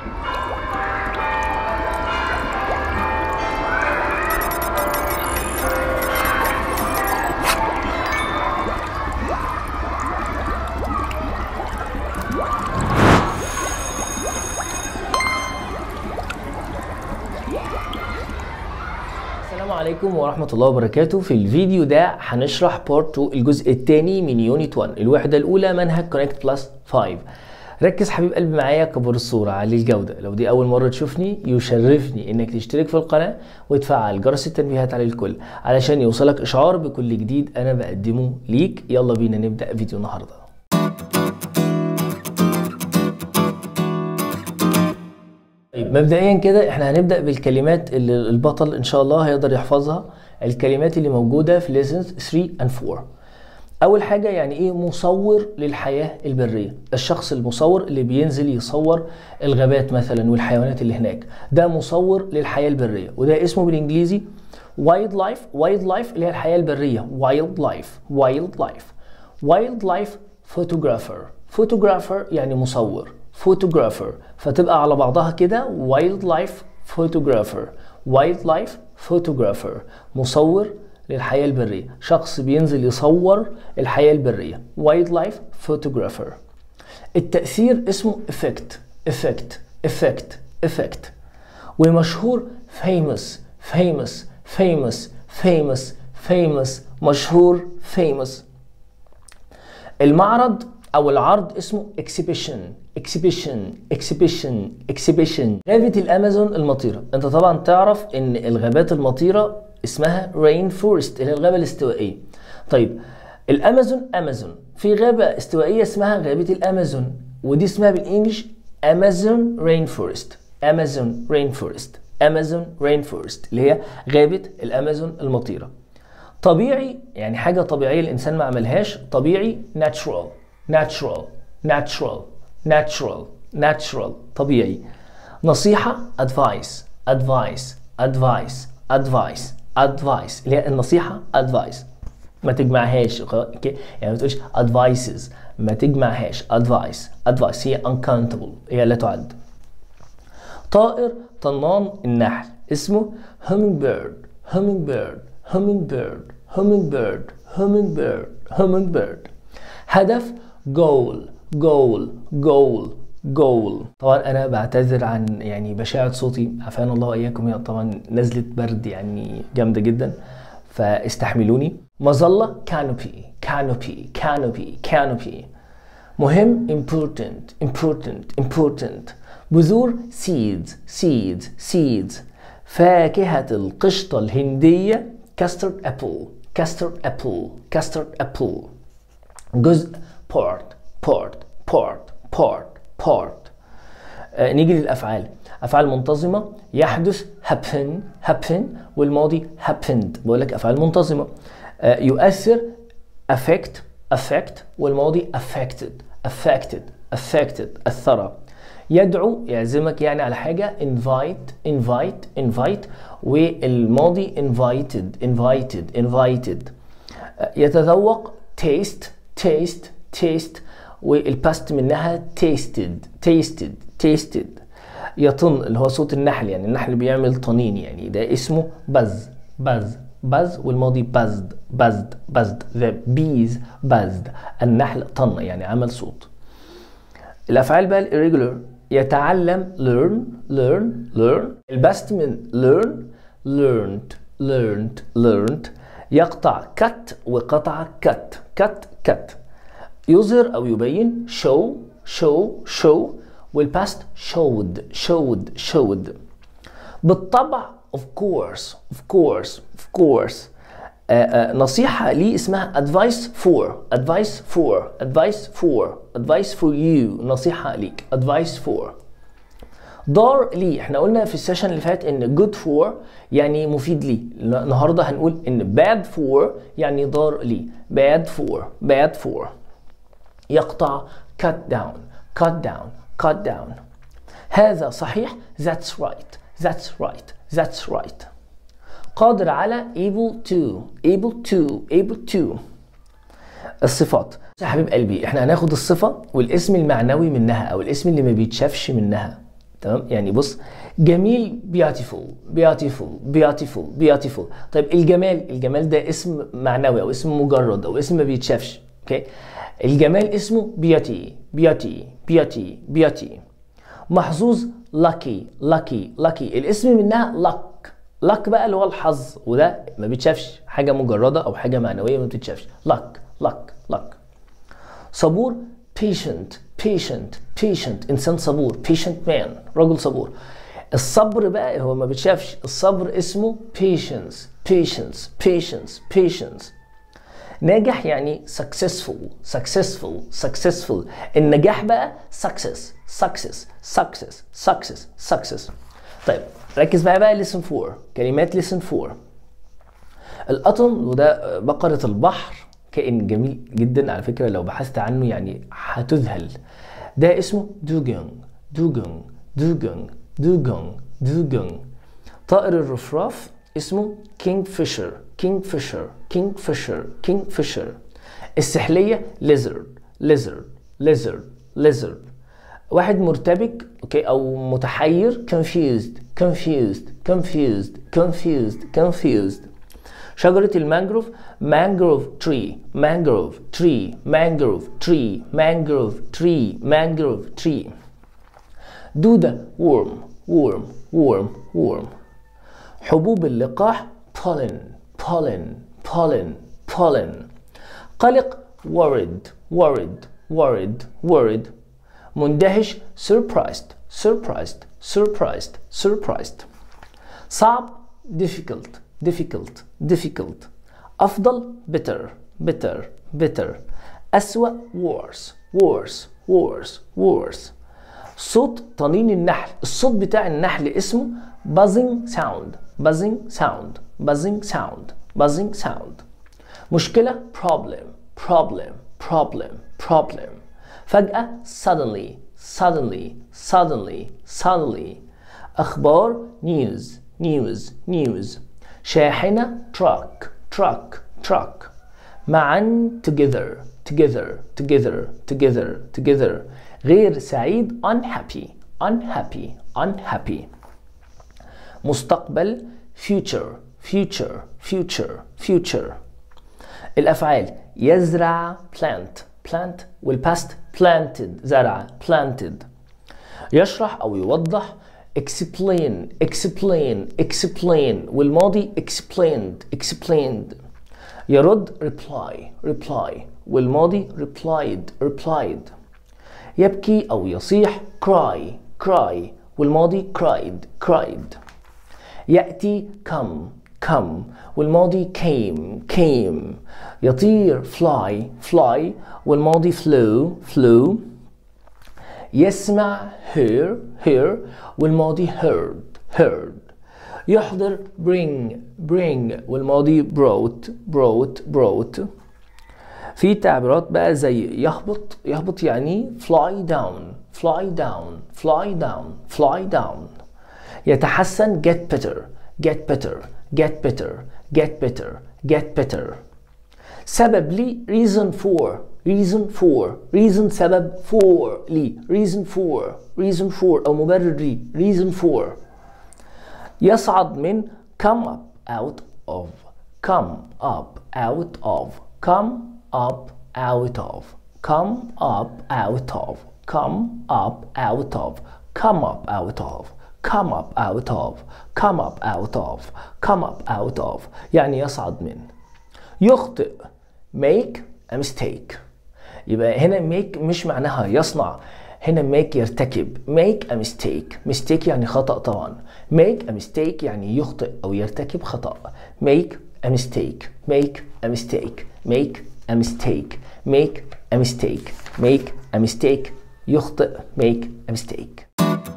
السلام عليكم ورحمة الله وبركاته في الفيديو ده هنشرح بارت 2 الجزء الثاني من يونت 1 الوحدة الأولى منهج كونكت بلس 5 ركز حبيب قلبي معايا كبر الصورة علي الجودة لو دي أول مرة تشوفني يشرفني إنك تشترك في القناة وتفعل جرس التنبيهات على الكل علشان يوصلك إشعار بكل جديد أنا بقدمه ليك يلا بينا نبدأ فيديو النهارده طيب مبدئيا كده احنا هنبدا بالكلمات اللي البطل ان شاء الله هيقدر يحفظها الكلمات اللي موجوده في lessons 3 and 4 اول حاجه يعني ايه مصور للحياه البريه الشخص المصور اللي بينزل يصور الغابات مثلا والحيوانات اللي هناك ده مصور للحياه البريه وده اسمه بالانجليزي وايلد لايف وايلد لايف اللي هي الحياه البريه وايلد لايف وايلد لايف وايلد لايف فوتوغرافر فوتوغرافر يعني مصور فوتوغرافر فتبقى على بعضها كده وايلد لايف فوتوغرافر وايلد لايف فوتوغرافر مصور للحياة البرية شخص بينزل يصور الحياة البرية وايلد لايف فوتوغرافر التأثير اسمه effect effect effect effect ومشهور famous famous famous famous famous مشهور famous المعرض او العرض اسمه exhibition exhibition exhibition exhibition غابة الامازون المطيرة انت طبعا تعرف ان الغابات المطيرة اسمها rain forest اللي هي الغابة الاستوائية طيب الامازون امازون في غابة استوائية اسمها غابة الامازون ودي اسمها بالانجلش امازون rain forest امازون rain forest امازون rain forest اللي هي غابة الامازون المطيرة طبيعي يعني حاجة طبيعية الإنسان ما عملهاش طبيعي natural natural natural natural natural طبيعي نصيحة advice advice advice advice advice اللي هي النصيحة advice ما تجمعهاش اوكي يعني ما تقولش advices ما تجمعهاش advice advice هي uncountable هي لا تعد طائر طنان النحل اسمه hummingbird hummingbird hummingbird hummingbird hummingbird hummingbird هدف goal goal goal goal طبعا انا بعتذر عن يعني بشاعة صوتي عافانا الله واياكم هي طبعا نزلة برد يعني جامدة جدا فاستحملوني مظلة canopy canopy canopy canopy مهم important important important بذور seeds seeds seeds فاكهة القشطة الهندية custard apple custard apple custard apple جزء part part part part part آه نيجي للأفعال أفعال منتظمة يحدث happen happen والماضي happened بقول لك أفعال منتظمة آه يؤثر affect affect والماضي affected affected affected أثر يدعو يعزمك يعني على حاجة invite invite invite والماضي invited invited invited يتذوق taste taste taste والباست منها tasted tasted tasted يطن اللي هو صوت النحل يعني النحل بيعمل طنين يعني ده اسمه بز بز بز والماضي buzzed buzzed buzzed the bees buzzed النحل طن يعني عمل صوت الافعال بقى الirregular يتعلم learn learn learn الباست من learn learned learned learned يقطع cut وقطع cut cut cut يظهر او يبين show show show والباست showed showed showed بالطبع of course of course of course آآ آآ نصيحة لي اسمها advice for advice for advice for advice for you نصيحة ليك advice for دار لي احنا قلنا في السيشن اللي فات ان good for يعني مفيد لي النهارده هنقول ان bad for يعني ضار لي bad for bad for يقطع cut down cut down cut down هذا صحيح that's right that's right that's right قادر على able to able to able to الصفات يا حبيب قلبي احنا هناخد الصفة والاسم المعنوي منها او الاسم اللي ما بيتشافش منها تمام يعني بص جميل beautiful beautiful beautiful beautiful طيب الجمال الجمال ده اسم معنوي او اسم مجرد او اسم ما بيتشافش اوكي الجمال اسمه beauty beauty beauty beauty محظوظ lucky lucky lucky الاسم منها luck luck بقى اللي هو الحظ وده ما بيتشافش حاجه مجرده او حاجه معنويه ما بتتشافش luck luck luck صبور patient patient patient انسان صبور patient man رجل صبور الصبر بقى هو ما بيتشافش الصبر اسمه patience patience patience patience ناجح يعني successful successful successful النجاح بقى success success success success success طيب ركز معايا بقى listen for كلمات listen for القطن وده بقرة البحر كائن جميل جدا على فكرة لو بحثت عنه يعني هتذهل ده اسمه دوجونج دوجونج دوجونج دوجونج دوجونج طائر الرفراف اسمه كينج فيشر كينج فيشر كينج فيشر كينج فيشر السحلية ليزرد ليزرد ليزرد ليزرد واحد مرتبك اوكي او متحير confused confused confused confused confused شجرة المانجروف mangrove tree mangrove tree mangrove tree mangrove tree mangrove tree دودة worm worm worm worm حبوب اللقاح pollen pollen pollen pollen قلق worried worried worried worried مندهش surprised surprised surprised surprised صعب difficult difficult difficult أفضل better better better أسوأ worse worse worse worse صوت طنين النحل الصوت بتاع النحل اسمه buzzing sound buzzing sound buzzing sound buzzing sound مشكلة problem problem problem problem فجأة suddenly suddenly suddenly suddenly أخبار news news news شاحنة truck truck truck معا together together together together together غير سعيد unhappy unhappy unhappy مستقبل future future future future الأفعال يزرع plant plant والباست planted زرع planted يشرح أو يوضح explain explain explain والماضي explained explained يرد reply reply والماضي replied replied يبكي أو يصيح cry cry والماضي cried cried يأتي come come والماضي came came يطير fly fly والماضي flew flew يسمع hear hear والماضي heard heard يحضر bring bring والماضي brought brought brought في تعبيرات بقى زي يهبط يهبط يعني fly down fly down fly down fly down يتحسن get better get better get better get better get better سبب لي reason for reason for reason سبب for لي reason for reason for أو مبرر لي reason for يصعد من come up out of come up out of come up out of come up out of come up out of come up out of come up out of come up out of come up out of يعني يصعد من يخطئ make a mistake يبقى هنا make مش معناها يصنع هنا make يرتكب make a mistake mistake يعني خطأ طبعا make a mistake يعني يخطئ أو يرتكب خطأ make a mistake make a mistake make a mistake make a mistake make a mistake يخطئ make a mistake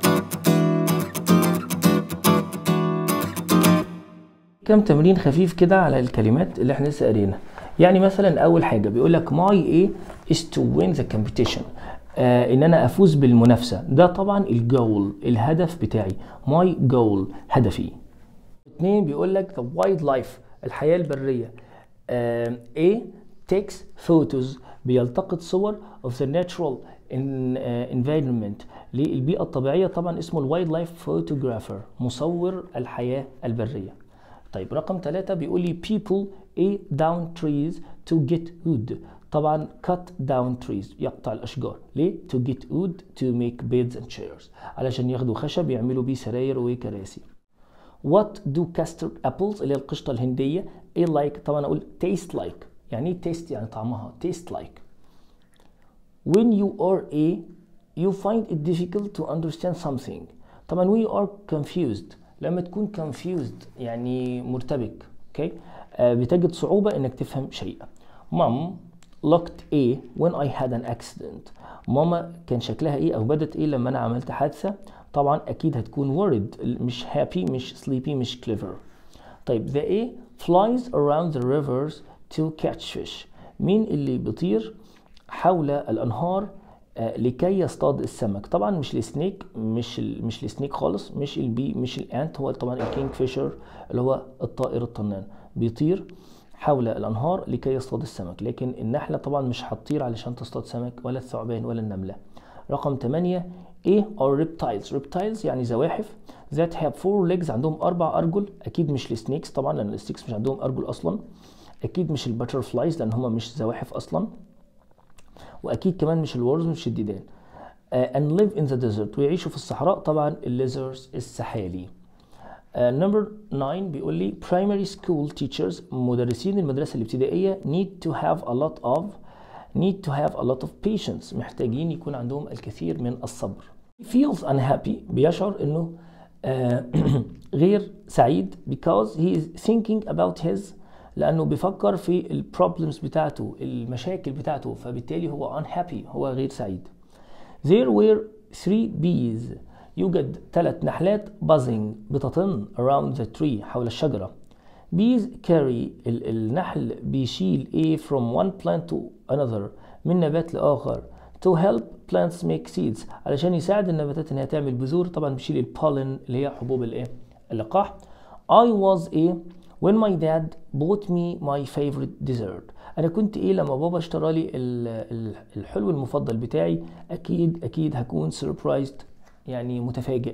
كم تمرين خفيف كده على الكلمات اللي احنا لسه قارينها يعني مثلا اول حاجه بيقول لك ماي ايه is to win the competition آه ان انا افوز بالمنافسه ده طبعا الجول الهدف بتاعي ماي جول هدفي اتنين بيقول لك the wildlife الحياه البريه آه A takes photos بيلتقط صور of the natural in, uh, environment للبيئة الطبيعية طبعا اسمه الوايلد لايف فوتوغرافر مصور الحياة البرية طيب رقم ثلاثة بيقول لي people a down trees to get wood طبعا cut down trees يقطع الأشجار ليه؟ to get wood to make beds and chairs علشان ياخدوا خشب يعملوا بيه سراير وكراسي What do custard apples اللي هي القشطة الهندية ايه like طبعا اقول taste like يعني ايه taste يعني طعمها taste like when you are a you find it difficult to understand something طبعا we are confused لما تكون confused يعني مرتبك اوكي okay? آه بتجد صعوبة انك تفهم شيء mom looked a when I had an accident ماما كان شكلها ايه او بدت ايه لما انا عملت حادثة طبعا اكيد هتكون worried مش happy مش sleepy مش clever طيب the A flies around the rivers to catch fish مين اللي بيطير حول الانهار آه لكي يصطاد السمك طبعا مش السنيك مش ال مش السنيك خالص مش البي مش الانت هو طبعا الكينج فيشر اللي هو الطائر الطنان بيطير حول الانهار لكي يصطاد السمك لكن النحله طبعا مش هتطير علشان تصطاد سمك ولا الثعبان ولا النمله رقم 8 ايه are reptiles reptiles يعني زواحف that have four legs عندهم اربع ارجل اكيد مش السنيكس طبعا لان السنيكس مش عندهم ارجل اصلا اكيد مش الباترفلايز لان هم مش زواحف اصلا واكيد كمان مش الورز مش الديدان uh, and live in the desert ويعيشوا في الصحراء طبعا الليزرز السحالي نمبر uh, 9 بيقول لي primary school teachers مدرسين المدرسة الابتدائية need to have a lot of need to have a lot of patience محتاجين يكون عندهم الكثير من الصبر he feels unhappy بيشعر انه uh, غير سعيد because he is thinking about his لانه بيفكر في البروبلمز بتاعته المشاكل بتاعته فبالتالي هو unhappy هو غير سعيد there were three bees يوجد ثلاث نحلات buzzing بتطن around the tree حول الشجرة bees carry النحل بيشيل A from one plant to another من نبات لآخر to help plants make seeds علشان يساعد النباتات انها تعمل بذور طبعا بيشيل البولن اللي هي حبوب الايه اللقاح I was a when my dad bought me my favorite dessert انا كنت ايه لما بابا اشترى لي الحلو المفضل بتاعي اكيد اكيد هكون surprised يعني متفاجئ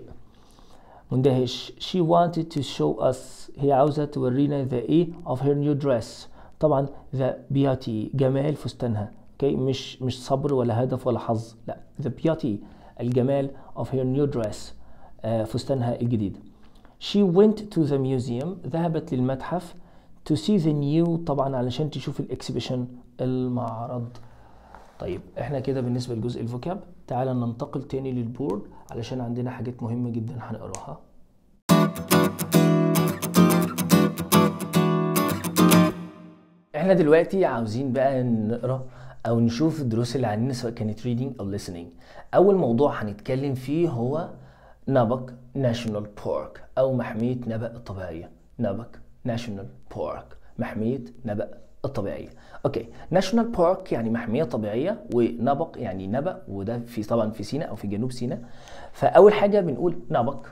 مندهش she wanted to show us هي عاوزة تورينا the A of her new dress طبعا the beauty جمال فستانها okay? مش مش صبر ولا هدف ولا حظ لا the beauty الجمال of her new dress uh, فستانها الجديد she went to the museum ذهبت للمتحف to see the new طبعا علشان تشوف الاكسبيشن المعرض طيب احنا كده بالنسبه لجزء الفوكاب تعالى ننتقل تاني للبورد علشان عندنا حاجات مهمه جدا هنقراها احنا دلوقتي عاوزين بقى نقرا او نشوف الدروس اللي عندنا سواء كانت reading او listening اول موضوع هنتكلم فيه هو نابك ناشونال بارك او محميه نبأ الطبيعيه نابك ناشونال بارك محميه نبأ الطبيعيه اوكي ناشونال بارك يعني محميه طبيعيه ونبق يعني نبأ وده في طبعا في سيناء او في جنوب سيناء فاول حاجه بنقول نبق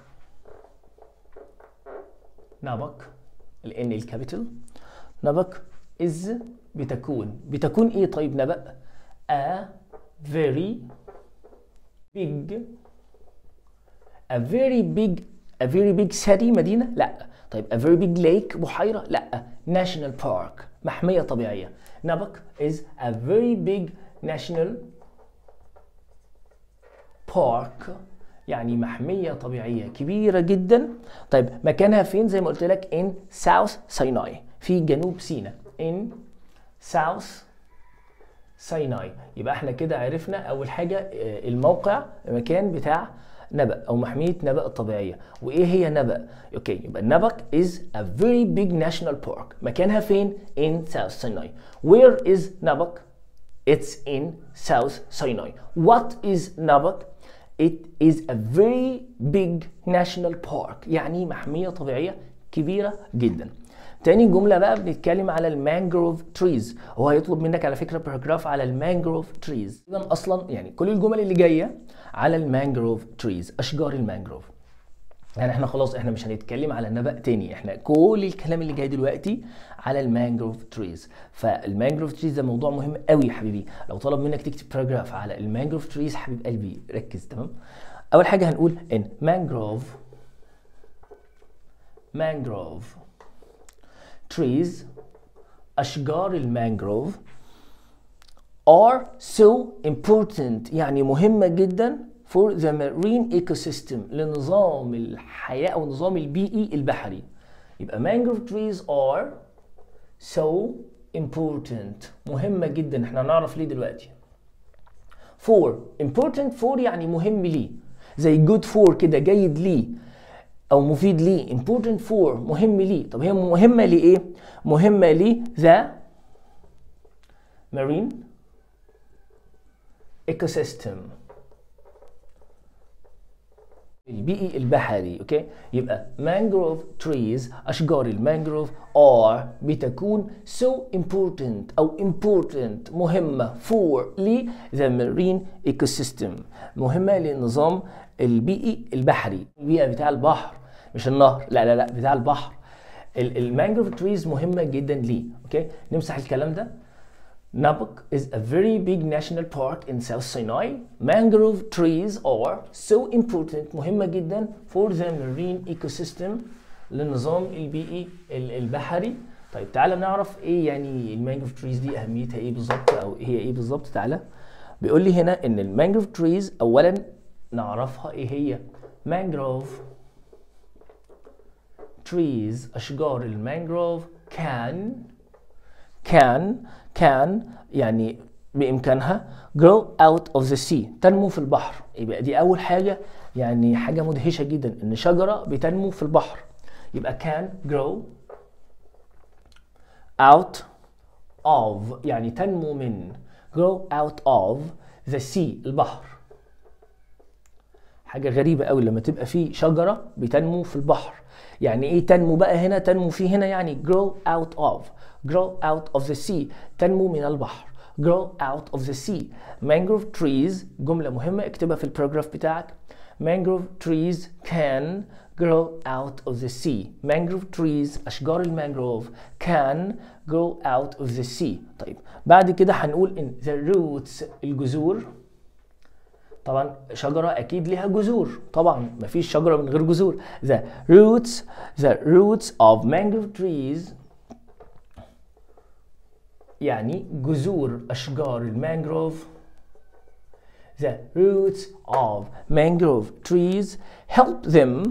نبق لان الكابيتال نبق از بتكون بتكون ايه طيب نبأ a very big a very big a very big city مدينه لا طيب a very big lake بحيره لا national park محمية طبيعية نبك is a very big national park يعني محمية طبيعية كبيرة جدا طيب مكانها فين زي ما قلت لك in South Sinai في جنوب سيناء in South Sinai يبقى احنا كده عرفنا اول حاجة الموقع المكان بتاع نبأ أو محمية نبأ الطبيعية وإيه هي نبأ؟ أوكي يبقى نبأ is a very big national park مكانها فين؟ in South Sinai Where is نبأ؟ It's in South Sinai What is نبأ؟ It is a very big national park يعني محمية طبيعية كبيرة جدا تاني جملة بقى بنتكلم على المانجروف تريز هو هيطلب منك على فكرة باراجراف على المانجروف تريز اذا اصلا يعني كل الجمل اللي جاية على المانجروف تريز اشجار المانجروف يعني احنا خلاص احنا مش هنتكلم على نبأ تاني احنا كل الكلام اللي جاي دلوقتي على المانجروف تريز فالمانجروف تريز ده موضوع مهم قوي يا حبيبي لو طلب منك تكتب باراجراف على المانجروف تريز حبيب قلبي ركز تمام اول حاجه هنقول ان mangrove mangrove trees اشجار المانجروف are so important يعني مهمه جدا for the marine ecosystem لنظام الحياه او النظام البيئي البحري يبقى mangrove trees are so important مهمه جدا احنا هنعرف ليه دلوقتي for important for يعني مهم ليه زي good for كده جيد ليه او مفيد ليه important for مهم ليه طب هي مهمه لايه مهمه ليه the marine ecosystem البيئي البحري اوكي يبقى mangrove trees اشجار المانجروف are بتكون so important او important مهمه for ل the marine ecosystem مهمه للنظام البيئي البحري البيئه بتاع البحر مش النهر لا لا لا بتاع البحر المانجروف تريز مهمه جدا ليه اوكي نمسح الكلام ده Nabok is a very big national park in South Sinai. Mangrove trees are so important مهمة جدا for the marine ecosystem للنظام البيئي البحري. طيب تعالى نعرف ايه يعني المانجروف تريز دي اهميتها ايه بالظبط او هي ايه بالظبط تعالى. بيقول لي هنا ان المانجروف تريز اولا نعرفها ايه هي. مانجروف trees اشجار المانجروف can can can يعني بامكانها grow out of the sea تنمو في البحر يبقى دي اول حاجه يعني حاجه مدهشه جدا ان شجره بتنمو في البحر يبقى can grow out of يعني تنمو من grow out of the sea البحر حاجه غريبه قوي لما تبقى في شجره بتنمو في البحر يعني ايه تنمو بقى هنا تنمو في هنا يعني grow out of grow out of the sea تنمو من البحر grow out of the sea mangrove trees جملة مهمة اكتبها في الباراجراف بتاعك mangrove trees can grow out of the sea mangrove trees أشجار المانجروف can grow out of the sea طيب بعد كده هنقول ان the roots الجذور طبعا شجرة أكيد لها جذور طبعا مفيش شجرة من غير جذور the roots the roots of mangrove trees يعني جذور أشجار المانجروف the roots of mangrove trees help them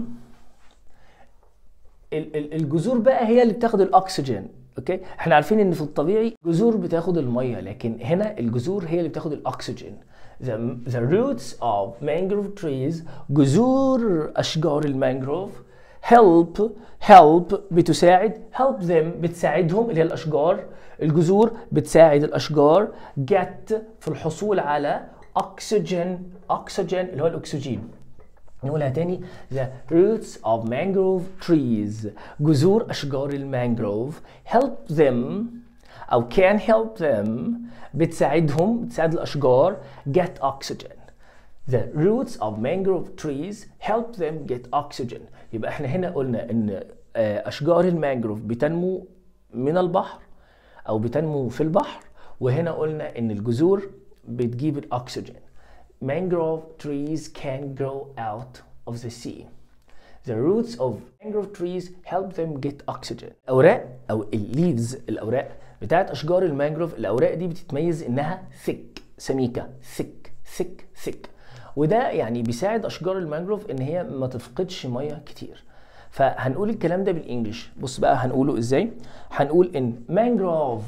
الجذور بقى هي اللي بتاخد الأكسجين اوكي احنا عارفين ان في الطبيعي جذور بتاخد الميه لكن هنا الجذور هي اللي بتاخد الاكسجين the, the roots of mangrove trees جذور اشجار المانجروف help help بتساعد help them بتساعدهم اللي هي الاشجار الجذور بتساعد الاشجار get في الحصول على oxygen oxygen اللي هو الاكسجين نقولها تاني the roots of mangrove trees جذور أشجار المانجروف help them أو can help them بتساعدهم بتساعد الأشجار get oxygen the roots of mangrove trees help them get oxygen يبقى احنا هنا قلنا ان أشجار المانجروف بتنمو من البحر أو بتنمو في البحر وهنا قلنا ان الجذور بتجيب الأكسجين mangrove trees can grow out of the sea. The roots of mangrove trees help them get oxygen. الأوراق أو الليفز الأوراق بتاعت أشجار المانجروف الأوراق دي بتتميز إنها thick سميكة thick thick thick وده يعني بيساعد أشجار المانجروف إن هي ما تفقدش مية كتير. فهنقول الكلام ده بالإنجلش بص بقى هنقوله إزاي؟ هنقول إن mangrove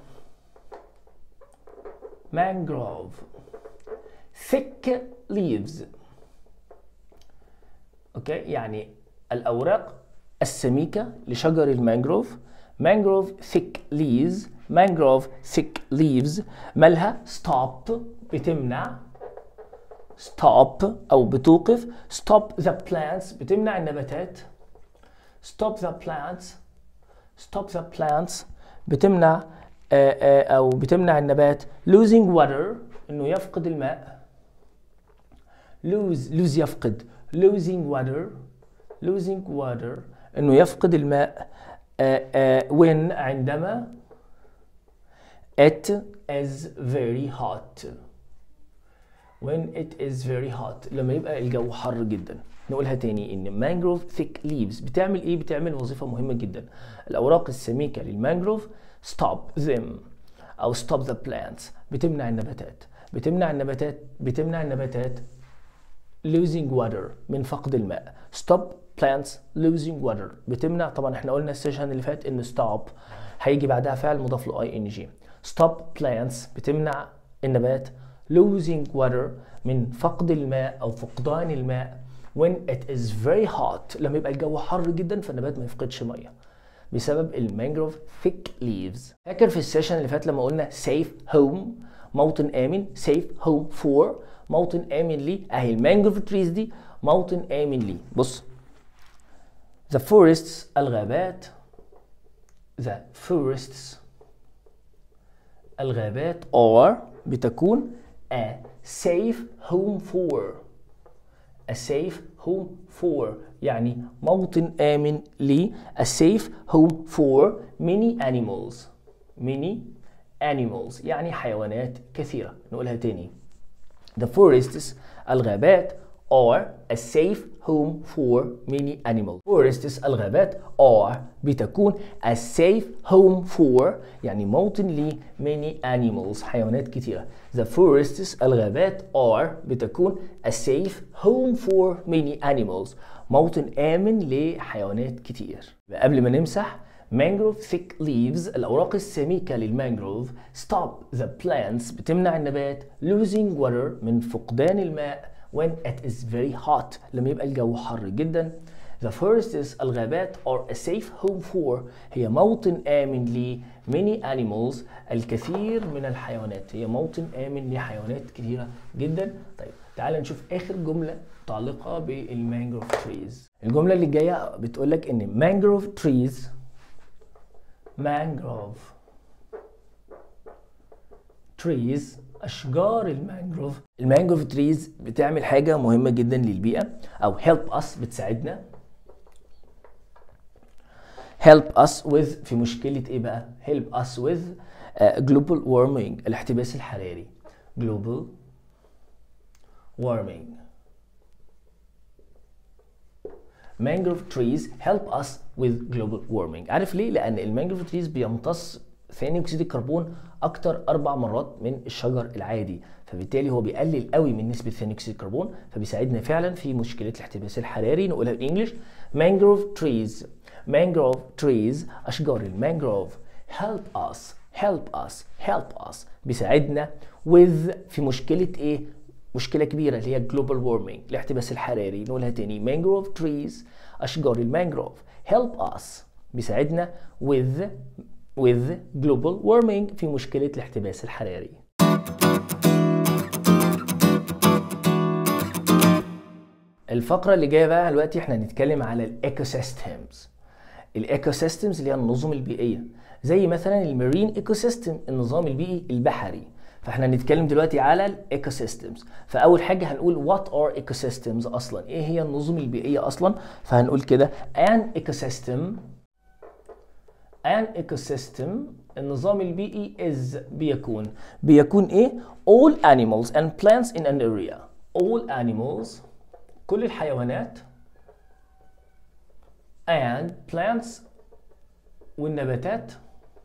mangrove thick leaves اوكي يعني الاوراق السميكه لشجر المانجروف mangrove thick leaves mangrove thick leaves مالها stop بتمنع stop او بتوقف stop the plants بتمنع النباتات stop the plants stop the plants بتمنع او بتمنع النبات losing water انه يفقد الماء lose lose يفقد losing water losing water انه يفقد الماء uh, uh, when عندما it is very hot when it is very hot لما يبقى الجو حر جدا نقولها تاني ان mangrove thick leaves بتعمل ايه بتعمل وظيفه مهمه جدا الاوراق السميكه للمانجروف stop them او stop the plants بتمنع النباتات بتمنع النباتات بتمنع النباتات losing water من فقد الماء stop plants losing water بتمنع طبعا احنا قلنا السيشن اللي فات ان stop هيجي بعدها فعل مضاف له اي ان جي stop plants بتمنع النبات losing water من فقد الماء او فقدان الماء when it is very hot لما يبقى الجو حر جدا فالنبات ما يفقدش ميه بسبب المانجروف thick leaves فاكر في السيشن اللي فات لما قلنا safe home موطن امن safe home for موطن امن لي اهي المانجروف تريز دي موطن امن لي بص the forests الغابات the forests الغابات are بتكون a safe home for a safe home for يعني موطن آمن ل a safe home for many animals many animals يعني حيوانات كثيرة نقولها تاني the forests الغابات are a safe home for many animals forests الغابات are بتكون a safe home for يعني موطن ل many animals حيوانات كثيرة the forests الغابات are بتكون a safe home for many animals موطن آمن لحيوانات كتير قبل ما نمسح mangrove thick leaves الأوراق السميكة للمانجروف stop the plants بتمنع النبات losing water من فقدان الماء when it is very hot لما يبقى الجو حر جدا The forests الغابات are a safe home for هي موطن آمن ل many animals الكثير من الحيوانات هي موطن آمن لحيوانات كثيرة جدا طيب تعال نشوف آخر جملة متعلقة بالمانجروف تريز الجملة اللي جاية بتقول لك إن mangrove trees mangrove trees اشجار المانجروف المانجروف تريز بتعمل حاجه مهمه جدا للبيئه او help us بتساعدنا help us with في مشكله ايه بقى help us with uh, global warming الاحتباس الحراري global warming mangrove trees help us with global warming عارف ليه لان المانجروف تريز بيمتص ثاني اكسيد الكربون اكتر اربع مرات من الشجر العادي فبالتالي هو بيقلل قوي من نسبه ثاني اكسيد الكربون فبيساعدنا فعلا في مشكله الاحتباس الحراري نقولها بالانجلش mangrove trees mangrove trees اشجار المانجروف help us help us help us بيساعدنا with في مشكله ايه مشكله كبيره اللي هي global warming الاحتباس الحراري نقولها تاني mangrove trees اشجار المانجروف help us بيساعدنا with with global warming في مشكلة الاحتباس الحراري الفقرة اللي جاية بقى دلوقتي احنا هنتكلم على الايكو سيستمز الايكو سيستمز اللي هي النظم البيئية زي مثلا المارين ايكو سيستم النظام البيئي البحري فاحنا هنتكلم دلوقتي على الايكو سيستمز فاول حاجه هنقول وات ار ايكو سيستمز اصلا ايه هي النظم البيئيه اصلا فهنقول كده an ecosystem an ecosystem النظام البيئي is بيكون بيكون ايه all animals and plants in an area all animals كل الحيوانات and plants والنباتات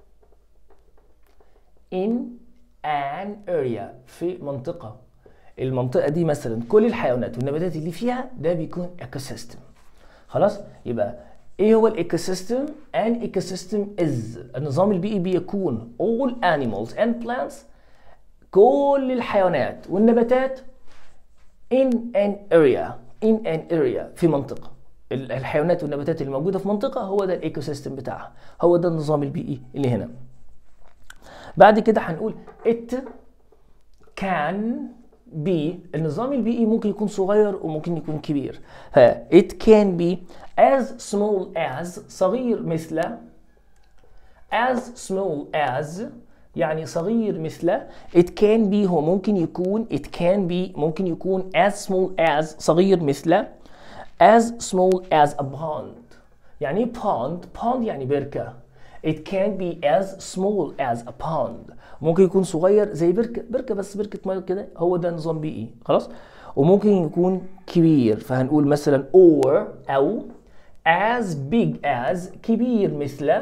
in an area في منطقة المنطقة دي مثلا كل الحيوانات والنباتات اللي فيها ده بيكون ecosystem خلاص يبقى ايه هو الايكو سيستم ان ايكو سيستم از النظام البيئي بيكون all animals and plants كل الحيوانات والنباتات in an area in an area في منطقه الحيوانات والنباتات اللي موجوده في منطقه هو ده الايكو سيستم بتاعها هو ده النظام البيئي اللي هنا بعد كده هنقول it can be النظام البيئي ممكن يكون صغير وممكن يكون كبير ف it can be as small as صغير مثل as small as يعني صغير مثل it can be هو ممكن يكون it can be ممكن يكون as small as صغير مثل as small as a pond يعني ايه pond pond يعني بركة it can be as small as a pond ممكن يكون صغير زي بركة بركة بس بركة مية كده هو ده نظام بيئي خلاص وممكن يكون كبير فهنقول مثلا or أو as big as كبير مثل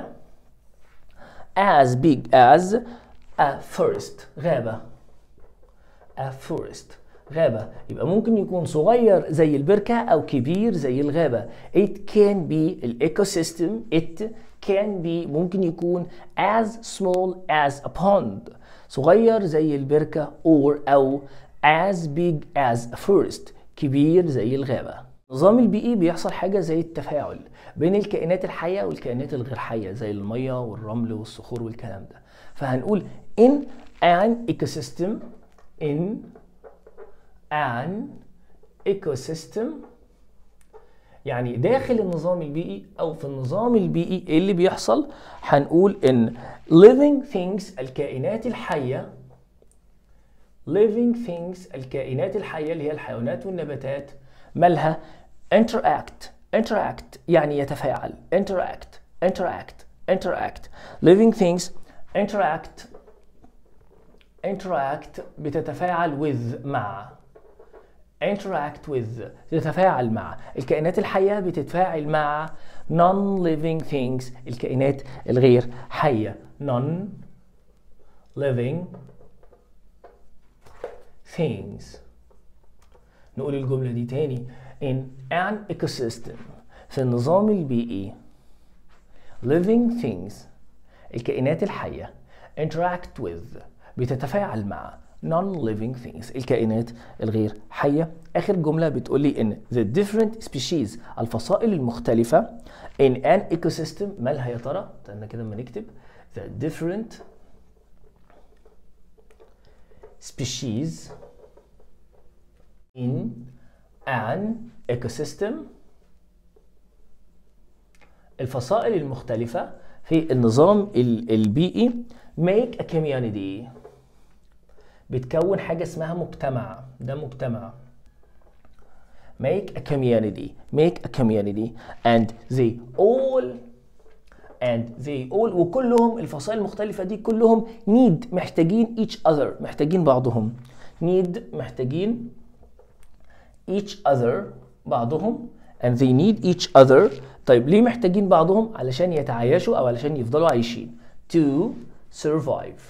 as big as a forest غابة a forest غابة يبقى ممكن يكون صغير زي البركة أو كبير زي الغابة it can be الإيكوسيستم it can be ممكن يكون as small as a pond صغير زي البركة or أو as big as a forest كبير زي الغابة النظام البيئي بيحصل حاجة زي التفاعل بين الكائنات الحية والكائنات الغير حية زي المية والرمل والصخور والكلام ده فهنقول in an ecosystem in an ecosystem يعني داخل النظام البيئي او في النظام البيئي ايه اللي بيحصل هنقول ان living things الكائنات الحيه living things الكائنات الحيه اللي هي الحيوانات والنباتات مالها interact interact يعني يتفاعل interact interact interact living things interact interact بتتفاعل with مع interact with تتفاعل مع الكائنات الحية بتتفاعل مع non-living things الكائنات الغير حية non-living things نقول الجملة دي تاني in an ecosystem في النظام البيئي living things الكائنات الحية interact with بتتفاعل مع non-living things الكائنات الغير حية آخر جملة بتقول لي إن the different species الفصائل المختلفة in an ecosystem مالها يا ترى؟ استنى كده لما نكتب the different species in an ecosystem الفصائل المختلفة في النظام البيئي make a community بتكون حاجة اسمها مجتمع ده مجتمع make a community make a community and they all and they all وكلهم الفصائل المختلفة دي كلهم need محتاجين each other محتاجين بعضهم need محتاجين each other بعضهم and they need each other طيب ليه محتاجين بعضهم علشان يتعايشوا او علشان يفضلوا عايشين to survive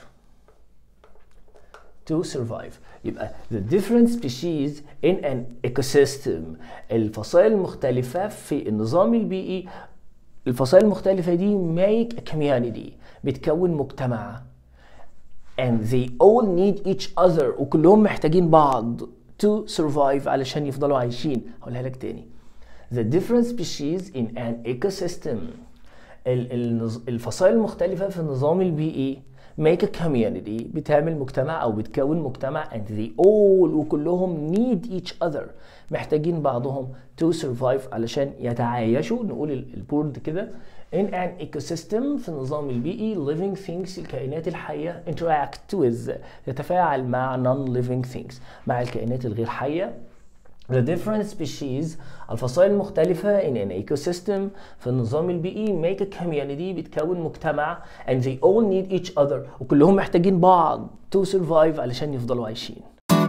to survive يبقى the different species in an ecosystem الفصائل المختلفة في النظام البيئي الفصائل المختلفة دي make a community بتكون مجتمع and they all need each other وكلهم محتاجين بعض to survive علشان يفضلوا عايشين هقولها لك تاني the different species in an ecosystem الفصائل المختلفة في النظام البيئي make a community بتعمل مجتمع او بتكون مجتمع and they all وكلهم need each other محتاجين بعضهم to survive علشان يتعايشوا نقول البورد كده in an ecosystem في النظام البيئي living things الكائنات الحية interact with تتفاعل مع non-living things مع الكائنات الغير حية The different species الفصائل المختلفة in an ecosystem في النظام البيئي make a community بتكون مجتمع and they all need each other وكلهم محتاجين بعض to survive علشان يفضلوا عايشين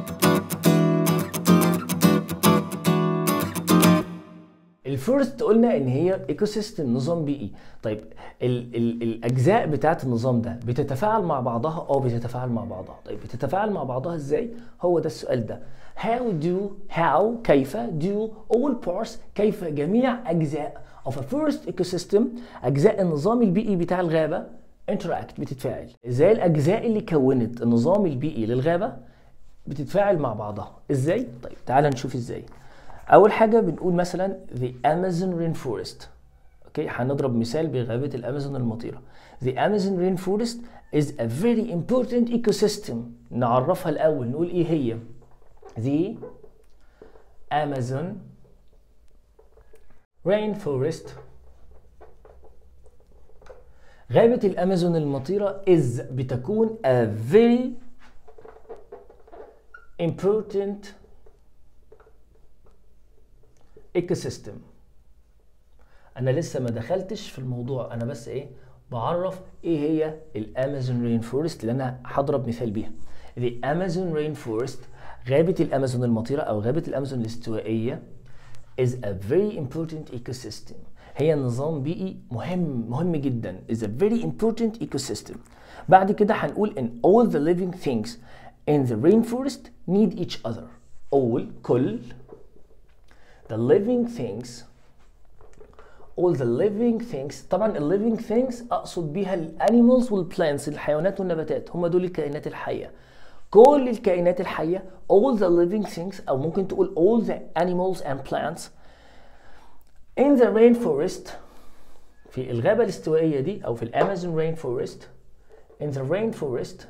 الفيرست قلنا ان هي ايكو سيستم نظام بيئي طيب ال ال الاجزاء بتاعت النظام ده بتتفاعل مع بعضها اه بتتفاعل مع بعضها طيب بتتفاعل مع بعضها ازاي هو ده السؤال ده how do how كيف do all parts كيف جميع اجزاء of a first ecosystem اجزاء النظام البيئي بتاع الغابه interact بتتفاعل ازاي الاجزاء اللي كونت النظام البيئي للغابه بتتفاعل مع بعضها ازاي طيب تعال نشوف ازاي اول حاجه بنقول مثلا the Amazon rainforest اوكي هنضرب مثال بغابه الامازون المطيره the Amazon rainforest is a very important ecosystem نعرفها الاول نقول ايه هي the Amazon rainforest غابة الأمازون المطيرة is بتكون a very important ecosystem أنا لسه ما دخلتش في الموضوع أنا بس إيه بعرف ايه هي الامازون رين فورست اللي انا هضرب مثال بيها The Amazon rainforest غابة الأمازون المطيرة أو غابة الأمازون الاستوائية is a very important ecosystem هي نظام بيئي مهم مهم جدا is a very important ecosystem بعد كده هنقول in all the living things in the rainforest need each other all كل the living things all the living things طبعا ال living things اقصد بيها الانيمالز والبلانتس الحيوانات والنباتات هم دول الكائنات الحيه كل الكائنات الحيه all the living things او ممكن تقول all the animals and plants in the rainforest في الغابه الاستوائيه دي او في الامازون rainforest in the rainforest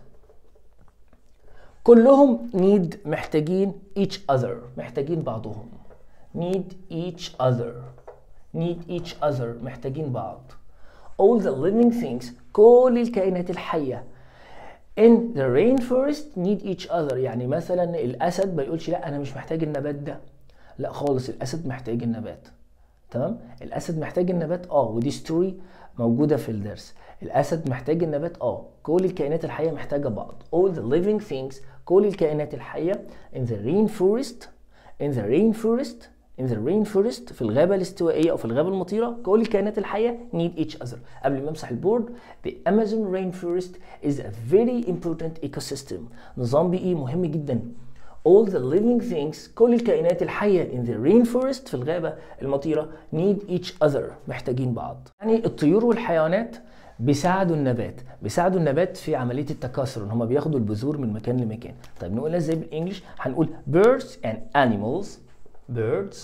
كلهم need محتاجين each other محتاجين بعضهم need each other need each other محتاجين بعض all the living things كل الكائنات الحية in the rainforest need each other يعني مثلا الأسد ما يقولش لا أنا مش محتاج النبات ده لا خالص الأسد محتاج النبات تمام الأسد محتاج النبات اه ودي ستوري موجودة في الدرس الأسد محتاج النبات اه كل الكائنات الحية محتاجة بعض all the living things كل الكائنات الحية in the rainforest in the rainforest in the rainforest في الغابة الاستوائية أو في الغابة المطيرة كل الكائنات الحية need each other قبل ما أمسح البورد the Amazon rainforest is a very important ecosystem نظام بيئي مهم جدا all the living things كل الكائنات الحية in the rainforest في الغابة المطيرة need each other محتاجين بعض يعني الطيور والحيوانات بيساعدوا النبات بيساعدوا النبات في عمليه التكاثر ان هم بياخدوا البذور من مكان لمكان طيب نقولها ازاي بالانجلش هنقول birds and animals birds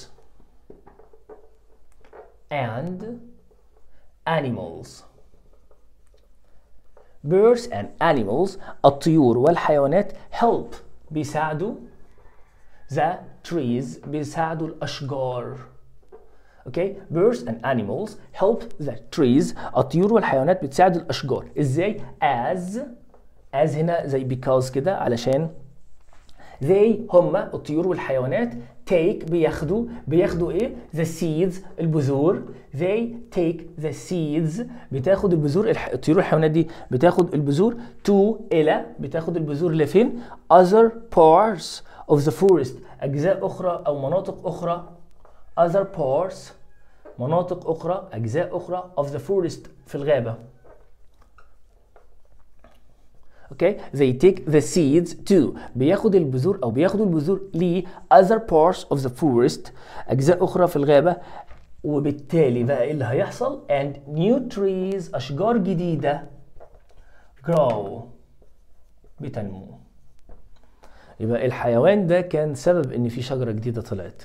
and animals birds and animals الطيور والحيوانات help بيساعدوا the trees بيساعدوا الاشجار اوكي birds and animals help the trees الطيور والحيوانات بتساعد الاشجار ازاي as as هنا زي because كده علشان they هم الطيور والحيوانات take بياخدوا بياخدوا ايه the seeds البذور they take the seeds بتاخد البذور الح... الطيور والحيوانات دي بتاخد البذور to الى بتاخد البذور لفين other parts of the forest اجزاء اخرى او مناطق اخرى other parts مناطق أخرى أجزاء أخرى of the forest في الغابة اوكي okay. they take the seeds to بياخد البذور او بياخدوا البذور ل other parts of the forest اجزاء اخرى في الغابه وبالتالي بقى ايه اللي هيحصل and new trees اشجار جديده grow بتنمو يبقى الحيوان ده كان سبب ان في شجره جديده طلعت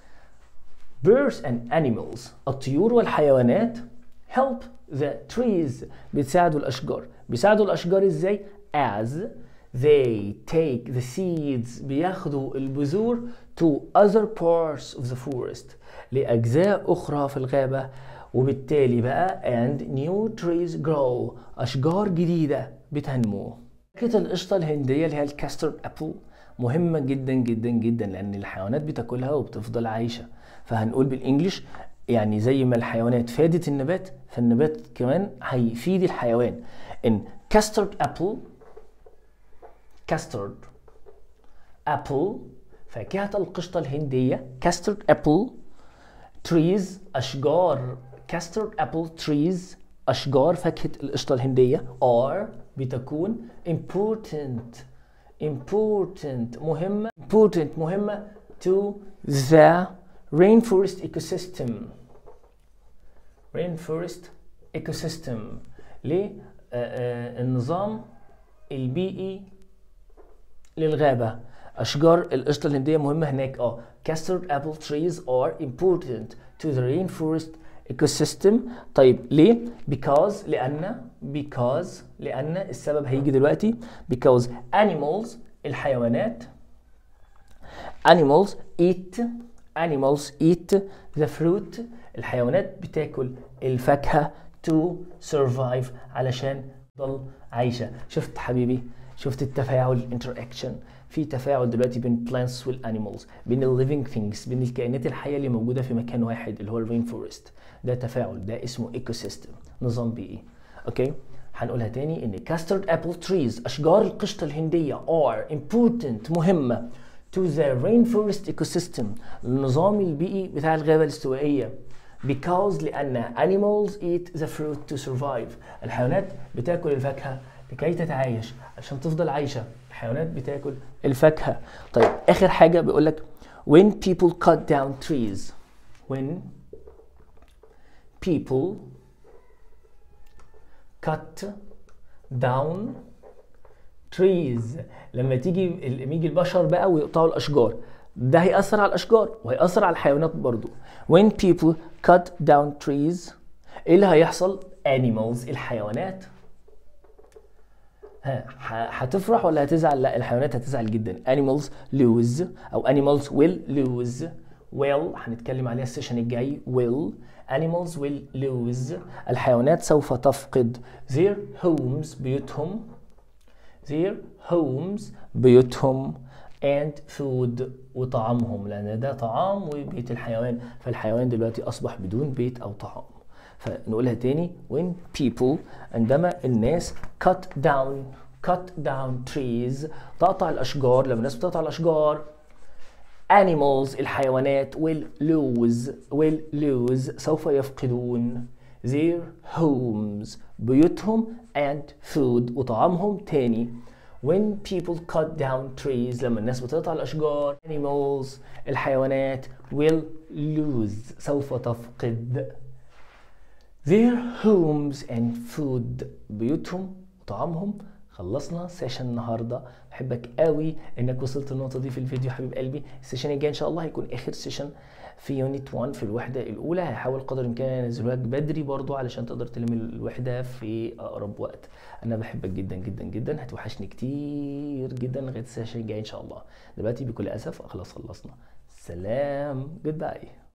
birds and animals الطيور والحيوانات help the trees بتساعدوا الأشجار بيساعدوا الأشجار إزاي as they take the seeds بياخدوا البذور to other parts of the forest لأجزاء أخرى في الغابة وبالتالي بقى and new trees grow أشجار جديدة بتنمو فاكهة القشطة الهندية اللي هي الكاستر أبل مهمة جدا جدا جدا لأن الحيوانات بتاكلها وبتفضل عايشة فهنقول بالانجلش يعني زي ما الحيوانات فادت النبات فالنبات كمان هيفيد الحيوان ان custard apple custard apple فاكهة القشطة الهندية custard apple trees أشجار custard apple trees أشجار فاكهة القشطة الهندية are بتكون important important مهمة important مهمة to the rainforest ecosystem rainforest ecosystem ليه آه آه النظام البيئي للغابة أشجار القشطة الهندية مهمة هناك اه custard apple trees are important to the rainforest ecosystem طيب ليه؟ because لأن because لأن السبب هيجي دلوقتي because animals الحيوانات animals eat animals eat the fruit الحيوانات بتاكل الفاكهة to survive علشان تضل عايشة شفت حبيبي شفت التفاعل interaction في تفاعل دلوقتي بين plants والانيمالز بين ال living things بين الكائنات الحية اللي موجودة في مكان واحد اللي هو الرين فورست ده تفاعل ده اسمه ايكو سيستم نظام بيئي اوكي هنقولها تاني ان custard apple trees اشجار القشطه الهنديه are important مهمه to the rainforest ecosystem النظام البيئي بتاع الغابه الاستوائيه because لان animals eat the fruit to survive الحيوانات بتاكل الفاكهه لكي تتعايش عشان تفضل عايشه الحيوانات بتاكل الفاكهه طيب اخر حاجه بيقول لك when people cut down trees when people cut down trees لما تيجي لما يجي البشر بقى ويقطعوا الاشجار ده هيأثر على الاشجار وهيأثر على الحيوانات برضو when people cut down trees ايه اللي هيحصل animals الحيوانات ها هتفرح ولا هتزعل لا الحيوانات هتزعل جدا animals lose او animals will lose will هنتكلم عليها السيشن الجاي will animals will lose الحيوانات سوف تفقد their homes بيوتهم their homes بيوتهم and food وطعامهم لان ده طعام وبيت الحيوان فالحيوان دلوقتي اصبح بدون بيت او طعام فنقولها تاني when people عندما الناس cut down cut down trees تقطع الاشجار لما الناس بتقطع الاشجار animals الحيوانات will lose will lose سوف يفقدون their homes بيوتهم and food وطعامهم تاني when people cut down trees لما الناس بتقطع الأشجار animals الحيوانات will lose سوف تفقد their homes and food بيوتهم وطعامهم خلصنا سيشن النهارده بحبك قوي انك وصلت النقطه دي في الفيديو حبيب قلبي السيشن الجاي ان شاء الله هيكون اخر سيشن في يونت 1 في الوحده الاولى هحاول قدر الامكان انزله لك بدري برضو علشان تقدر تلم الوحده في اقرب وقت انا بحبك جدا جدا جدا هتوحشني كتير جدا لغايه السيشن الجاي ان شاء الله دلوقتي بكل اسف خلاص خلصنا سلام جود باي